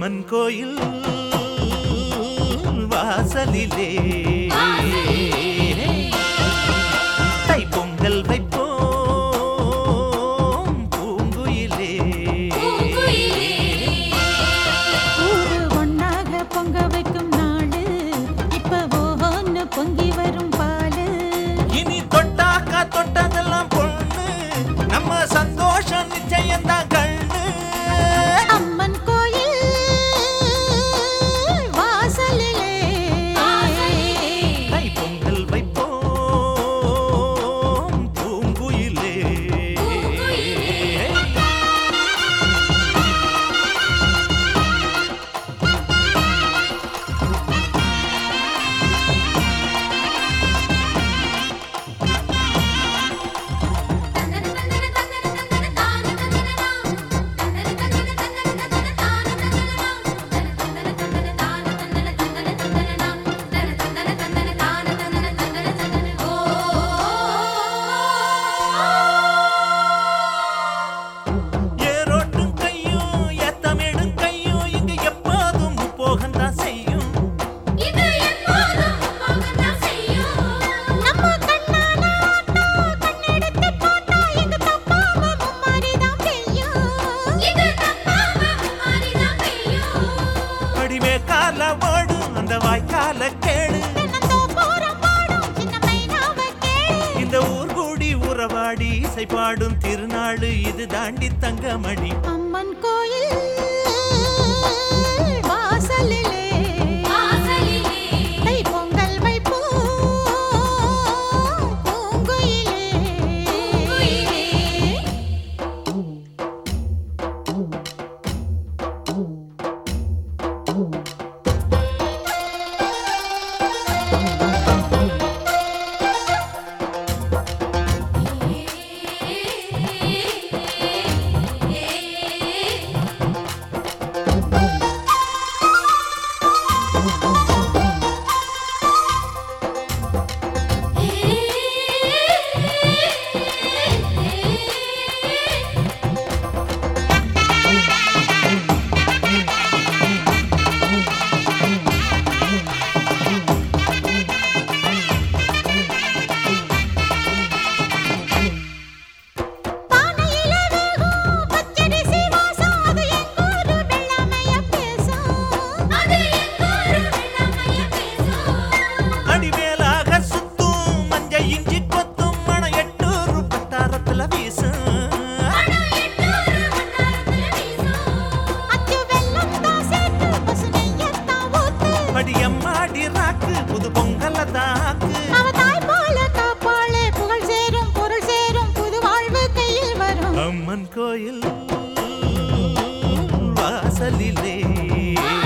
அம்மன் கோயில் வாசலிலே தைப்பொங்கல் வைப்போம் பூங்குயிலே ஊரு ஒண்ணாக பொங்க வைக்கும் நாளு இப்ப ஓஹோன்னு பொங்கி வரும் பாலு இனி தொட்டாக்கா தொட்டதெல்லாம் பொண்ணு நம்ம சந்தோஷம் நிச்சயம்தான் கண்ணு அம்மன் கோயில் வாசலிலே தைப்பொங்கல் வைப்போம் பூங்குயிலே ஏரோட்டும் கையும் ஏத்தமிடும் கையும் இங்கு எப்போதும் போகத்தான் செய்யும் நம்ம கண்ணான ஆட்டோ கண்ணெடுத்து பார்த்தா எங்க தப்பாம மும்மாரிதான் பெய்யும் அடிமே கால ஓடும் அந்த வாய்க்கால கேடு தென்னந்தோப்புறம் பாடும் சின்ன மைனாவை கேளு. இந்த ஊர் கூடி உறவாடி இசை பாடும் திருநாள் இது தாண்டி தங்கமணி அம்மன் கோயில் வாசலிலே தைப்பொங்கல் வைப்போம் பூங்குயிலே. பானையில வேகும் பச்சரிசி வாசம், அது எங்கூரு வெள்ளாமைய பேசும். அடிமேலாக சுத்தும் மஞ்ச இஞ்சி கொத்தும் மண எட்டூர் பட்டாரத்துல வீசும் அச்சு வெல்லம் தான் சேர்த்து, பசு நெய்யத்தான் ஊத்து. அடியம்மாடி ராக்கு புது பொங்கல தாக்கு அவ தாய் போல காப்பாளே, புகழ் சேரும் பொருள் சேரும் புது வாழ்வு கையில் வரும் அம்மன் கோயில் வாசலிலே